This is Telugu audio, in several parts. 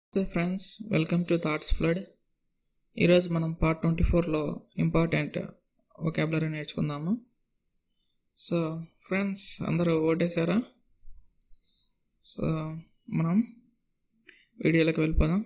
నమస్తే friends welcome to thoughts flood ఈరోజు మనం పార్ట్ ట్వంటీ ఫోర్లో ఇంపార్టెంట్ ఒకాబులరీ నేర్చుకుందాము సో ఫ్రెండ్స్ అందరూ ఓటేశారా సో మనం వీడియోలోకి వెళ్ళిపోదాం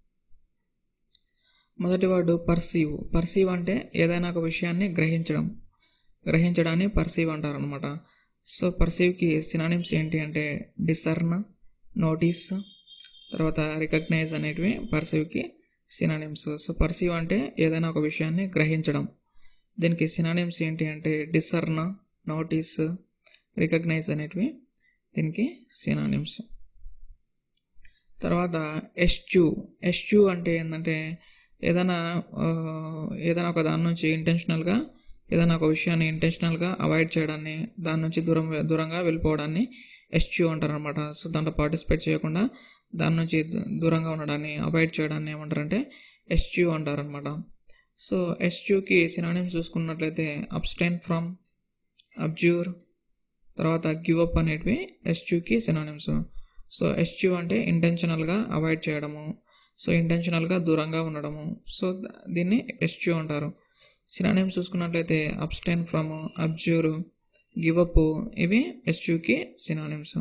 మొదటి వర్డు పర్సీవ్ పర్సీవ్ అంటే ఏదైనా ఒక విషయాన్ని గ్రహించడం గ్రహించడాన్ని పర్సీవ్ అంటారు అనమాట సో పర్సీవ్కి సినానిమ్స్ ఏంటి అంటే డిసర్న్ నోటీస్ తర్వాత రికగ్నైజ్ అనేటివి పర్సీవ్కి సినానిమ్స్ సో పర్సీవ్ అంటే ఏదైనా ఒక విషయాన్ని గ్రహించడం దీనికి సినానిమ్స్ ఏంటి అంటే డిసర్న్ నోటీస్ రికగ్నైజ్ అనేటివి దీనికి సినానిమ్స్ తర్వాత ఎస్చ్యూ ఎస్చ్యూ అంటే ఏంటంటే ఏదైనా ఆ, ఏదైనా ఒక దాని నుంచి ఇంటెన్షనల్గా ఏదైనా ఒక విషయాన్ని ఇంటెన్షనల్గా అవాయిడ్ చేయడాన్ని దాని నుంచి దూరం దూరంగా వెళ్ళిపోవడాన్ని ఎస్చ్యూ అంటారు అనమాట సో దాంట్లో పార్టిసిపేట్ చేయకుండా దాని నుంచి దూ- దూరంగా ఉండడాన్ని అవాయిడ్ చేయడాన్ని ఏమంటారంటే ఎస్చ్యూ అంటారు అనమాట సో ఎస్చ్యూకి సినానిమ్స్ చూసుకున్నట్లయితే అబ్స్టైన్ ఫ్రమ్ అబ్జ్యూర్ తర్వాత గివ్ అప్ అనేటివి ఎస్చ్యూకి సినానిమ్స్ సో ఎస్చ్యూ అంటే ఇంటెన్షనల్గా అవాయిడ్ చేయడము సో ఇంటెన్షనల్గా దూరంగా ఉండడము సో ద- దీన్ని ఎస్చ్యూ అంటారు సినానిమ్స్ చూసుకున్నట్లయితే abstain from abjure give up ఇవి ఎస్చ్యూకి సినానిమ్స్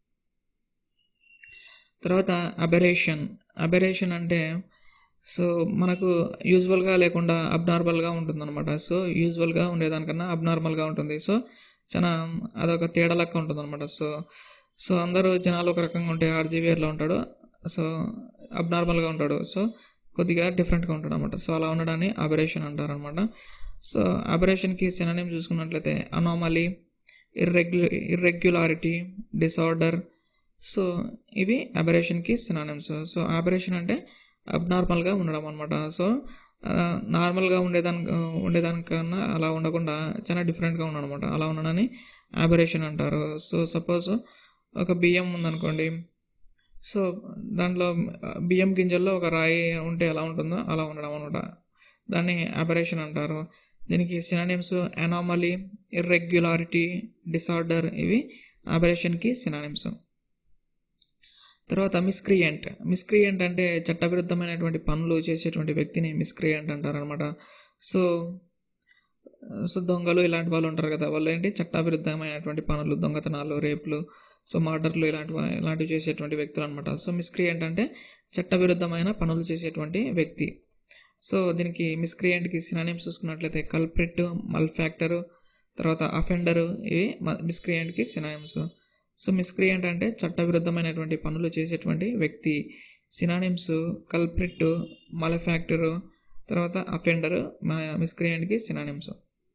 తర్వాత అబెరేషన్ అబెరేషన్ అంటే సో మనకు యూజువల్గా లేకుండా అబ్నార్మల్గా ఉంటుందన్నమాట సో యూజువల్గా ఉండేదానికన్నా అబ్నార్మల్గా ఉంటుంది సో చాలా అదొక తేడా లెక్క ఉంటుంది అనమాట సో సో అందరూ జనాలు ఒక రకంగా ఉంటే ఆర్జీవీఆర్లో ఉంటాడు సో అబ్నార్మల్గా ఉంటాడు సో కొద్దిగా డిఫరెంట్గా ఉంటాడు అనమాట సో అలా ఉండడాన్ని అబరేషన్ అంటారు అనమాట సో అబరేషన్కి సినానిమ్ చూసుకున్నట్లయితే అనామలీ ఇర్రెగ్యు ఇర్రెగ్యులారిటీ డిసార్డర్ సో ఇవి అబరేషన్కి సినానిమ్స్ సో అబరేషన్ అంటే అబ్నార్మల్గా ఉండడం అనమాట సో నార్మల్గా ఉండేదాని ఉండేదానికన్నా అలా ఉండకుండా చాలా డిఫరెంట్గా ఉండడం అనమాట అలా ఉండడాన్ని అబరేషన్ అంటారు సో సపోజ్ ఒక బియ్యం ఉందనుకోండి సో దాంట్లో బియ్యం గింజల్లో ఒక రాయి ఉంటే ఎలా ఉంటుందో అలా ఉండడం అనమాట దాన్ని అబరేషన్ అంటారు దీనికి సినానిమ్స్ అనామలీ ఇర్రెగ్యులారిటీ డిసార్డర్ ఇవి అబరేషన్కి సినానిమ్స్ తర్వాత మిస్క్రియంట్ మిస్క్రియంట్ అంటే చట్టవిరుద్ధమైనటువంటి పనులు చేసేటువంటి వ్యక్తిని మిస్క్రియంట్ అంటారనమాట సో సో దొంగలు ఇలాంటి వాళ్ళు ఉంటారు కదా వాళ్ళు ఏంటి చట్టవిరుద్ధమైనటువంటి పనులు దొంగతనాలు రేపులు సో మర్డర్లు ఇలాంటి ఇలాంటివి చేసేటువంటి వ్యక్తులు అనమాట సో మిస్క్రియంట్ అంటే చట్టవిరుద్ధమైన పనులు చేసేటువంటి వ్యక్తి సో దీనికి మిస్క్రియంట్కి సినానిమ్స్ చూసుకున్నట్లయితే కల్ప్రిట్ మల్ఫ్యాక్టరు తర్వాత అఫెండరు ఇవి మిస్క్రియంట్కి సినానిమ్స్ సో మిస్క్రియంట్ అంటే చట్టవిరుద్ధమైనటువంటి పనులు చేసేటువంటి వ్యక్తి సినానిమ్స్ కల్ప్రిట్ మలఫ్యాక్టరు తర్వాత అఫెండరు మన మిస్క్రియంట్కి సినానిమ్స్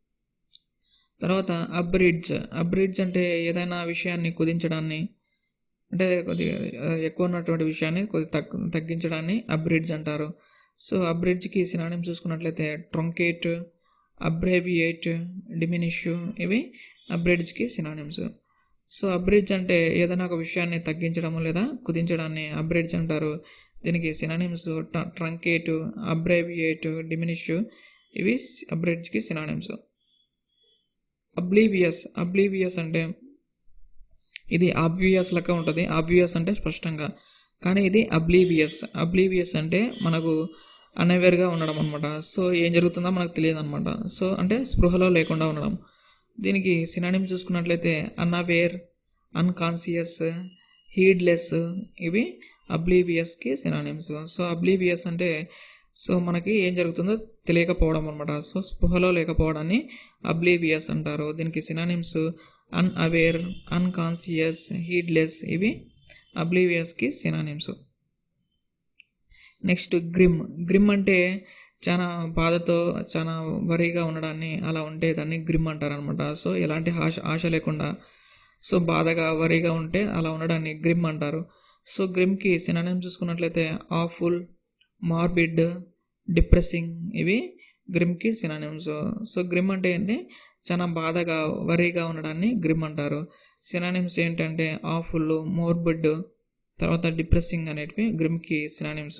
తర్వాత అబ్రిడ్జ్ అబ్రిడ్జ్ అంటే ఏదైనా విషయాన్ని కుదించడాన్ని అంటే కొద్దిగా ఆ, ఎక్కువ ఉన్నటువంటి విషయాన్ని కొద్ది తగ్గు తగ్గించడాన్ని అబ్రిడ్జ్ అంటారు సో అబ్రిడ్జ్కి సినానిమ్ చూసుకున్నట్లయితే ట్రంకేట్ అబ్రేవియేట్ డిమినిష్ ఇవి అబ్రిడ్జ్కి సినానిమ్స్ సో అబ్రిడ్జ్ అంటే ఏదైనా ఒక విషయాన్ని తగ్గించడము లేదా కుదించడాన్ని అబ్రిడ్జ్ అంటారు దీనికి సినానిమ్స్ ట్రంకేట్ అబ్రేవియేట్ డిమినిష్ ఇవి అబ్రిడ్జ్కి సినానిమ్స్ అబ్లీవియస్ అబ్లీవియస్ అంటే ఇది ఆబ్వియస్ లెక్క ఉంటుంది ఆబ్వియస్ అంటే స్పష్టంగా కానీ ఇది అబ్లీవియస్ అబ్లీవియస్ అంటే మనకు అన్అవేర్గా ఉండడం అనమాట సో ఏం జరుగుతుందో మనకు తెలియదు అనమాట సో అంటే స్పృహలో లేకుండా ఉండడం దీనికి సినానిమ్ చూసుకున్నట్లయితే అన్అవేర్ అన్కాన్సియస్ హీడ్లెస్ ఇవి అబ్లీవియస్కి సినానిమ్స్ సో అబ్లీవియస్ అంటే సో మనకి ఏం జరుగుతుందో తెలియకపోవడం అనమాట సో స్పృహలో లేకపోవడాన్ని అబ్లీవియస్ అంటారు దీనికి సినానిమ్స్ అన్అవేర్ అన్కాన్సియస్ హీడ్లెస్ ఇవి అబ్లీవియస్కి సినానిమ్స్ నెక్స్ట్ గ్రిమ్ గ్రిమ్ అంటే చాలా బాధతో చాలా వరిగా ఉండడాన్ని అలా ఉంటే దాన్ని గ్రిమ్ అంటారనమాట సో ఎలాంటి ఆశ ఆశ లేకుండా సో బాధగా వరిగా ఉంటే అలా ఉండడాన్ని గ్రిమ్ అంటారు సో గ్రిమ్కి సినానిమ్ చూసుకున్నట్లయితే ఆఫుల్ మార్బిడ్ డిప్రెసింగ్ ఇవి గ్రిమ్కి సినానిమ్స్ సో గ్రిమ్ అంటే ఏంటి చాలా బాధగా వరిగా ఉండడాన్ని గ్రిమ్ అంటారు సినానిమ్స్ ఏంటంటే ఆఫుల్ మోర్బిడ్ తర్వాత డిప్రెసింగ్ అనేటివి గ్రిమ్కి సినానిమ్స్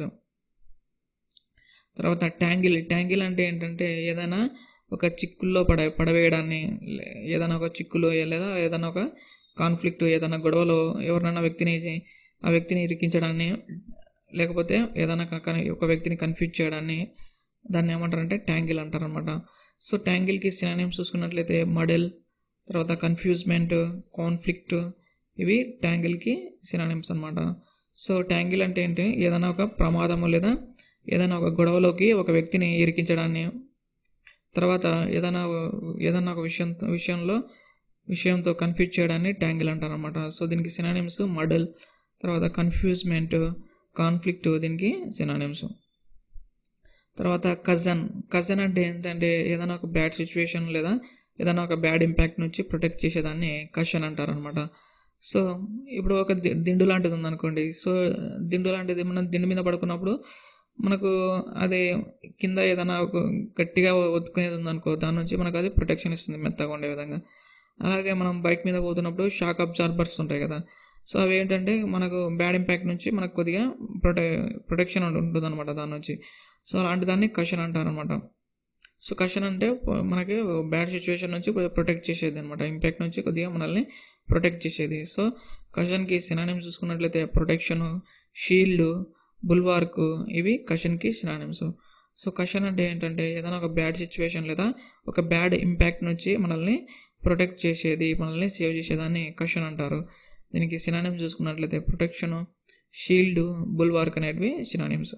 తర్వాత ట్యాంగిల్ ట్యాంగిల్ అంటే ఏంటంటే ఏదైనా ఒక చిక్కుల్లో పడ పడవేయడాన్ని లే- ఏదైనా ఒక చిక్కులో లేదా ఏదైనా ఒక కాన్ఫ్లిక్ట్ ఏదైనా గొడవలో ఎవరినైనా వ్యక్తిని ఆ వ్యక్తిని ఇరికించడాన్ని లేకపోతే ఏదైనా కాక ఒక వ్యక్తిని కన్ఫ్యూజ్ చేయడాన్ని దాన్ని ఏమంటారంటే ట్యాంగిల్ అంటారనమాట సో ట్యాంగిల్కి సినానిమ్స్ చూసుకున్నట్లయితే మడెల్ తర్వాత కన్ఫ్యూజ్మెంట్ కాన్ఫ్లిక్ట్ ఇవి ట్యాంగిల్కి సినానిమ్స్ అనమాట సో ట్యాంగిల్ అంటే ఏంటి ఏదైనా ఒక ప్రమాదము లేదా ఏదైనా ఒక గొడవలోకి ఒక వ్యక్తిని ఇరికించడాన్ని తర్వాత ఏదైనా ఏదైనా ఒక విషయం విషయంలో విషయంతో కన్ఫ్యూజ్ చేయడాన్ని ట్యాంగిల్ అంటారనమాట సో దీనికి సినానిమ్స్ మడల్ తర్వాత కన్ఫ్యూజ్మెంట్ కాన్ఫ్లిక్ట్ దీనికి సినానిమ్స్ తర్వాత కజన్ కజన్ అంటే ఏంటంటే ఏదైనా ఒక బ్యాడ్ సిచ్యువేషన్ లేదా ఏదైనా ఒక బ్యాడ్ ఇంపాక్ట్ నుంచి ప్రొటెక్ట్ చేసేదాన్ని కషన్ అంటారనమాట సో ఇప్పుడు ఒక దిండు లాంటిది ఉందనుకోండి సో దిండు లాంటిది మనం దిండు మీద పడుకున్నప్పుడు మనకు అది కింద ఏదైనా ఒక గట్టిగా ఒత్తుకునేది ఉందనుకో దాని నుంచి మనకు అది ప్రొటెక్షన్ ఇస్తుంది మెత్తగా ఉండే విధంగా అలాగే మనం బైక్ మీద పోతున్నప్పుడు షాక్ అబ్జార్బర్స్ ఉంటాయి కదా సో అవి ఏంటంటే మనకు బ్యాడ్ ఇంపాక్ట్ నుంచి మనకు కొద్దిగా ప్రొటె ప్రొటెక్షన్ ఉంటుంది అనమాట దాని నుంచి సో అలాంటి దాన్ని కషన్ అంటారనమాట సో కషన్ అంటే మనకి బ్యాడ్ సిచ్యువేషన్ నుంచి ప్రొటెక్ట్ చేసేది అనమాట ఇంపాక్ట్ నుంచి కొద్దిగా మనల్ని ప్రొటెక్ట్ చేసేది సో కషన్కి సినానిమ్స్ చూసుకున్నట్లయితే ప్రొటెక్షన్ షీల్డ్ బుల్వార్క్ ఇవి కషన్కి సినానిమ్స్ సో కషన్ అంటే ఏంటంటే ఏదైనా ఒక బ్యాడ్ సిచ్యువేషన్ లేదా ఒక బ్యాడ్ ఇంపాక్ట్ నుంచి మనల్ని ప్రొటెక్ట్ చేసేది మనల్ని సేవ్ చేసేదాన్ని కషన్ అంటారు దీనికి సినానిమ్స్ చూసుకున్నట్లయితే ప్రొటెక్షన్ షీల్డ్ బుల్వార్క్ అనేటివి సినానిమ్స్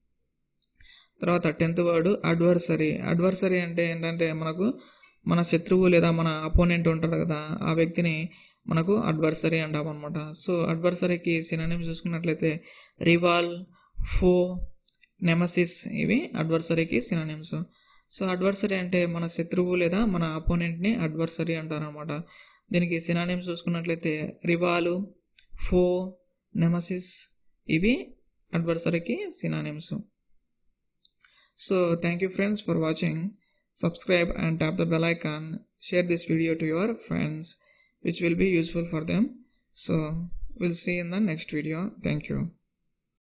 తర్వాత టెన్త్ వర్డ్ అడ్వర్సరీ అడ్వర్సరీ అంటే ఏంటంటే మనకు మన శత్రువు లేదా మన అపోనెంట్ ఉంటాడు కదా ఆ వ్యక్తిని మనకు అడ్వర్సరీ అంటాం అనమాట సో అడ్వర్సరీకి సినానిమ్స్ చూసుకున్నట్లయితే రివాల్ ఫో నెమసిస్ ఇవి అడ్వర్సరీకి సినానిమ్స్ సో అడ్వర్సరీ అంటే మన శత్రువు లేదా మన అపోనెంట్ని అడ్వర్సరీ అంటారనమాట దీనికి సినానిమ్స్ చూసుకున్నట్లయితే రివాలు ఫో నెమసిస్ ఇవి అడ్వర్సరీకి synonyms so thank you friends for watching. Subscribe and tap the bell icon. Share this video to your friends, which will be useful for them. So we'll see in the next video. Thank you.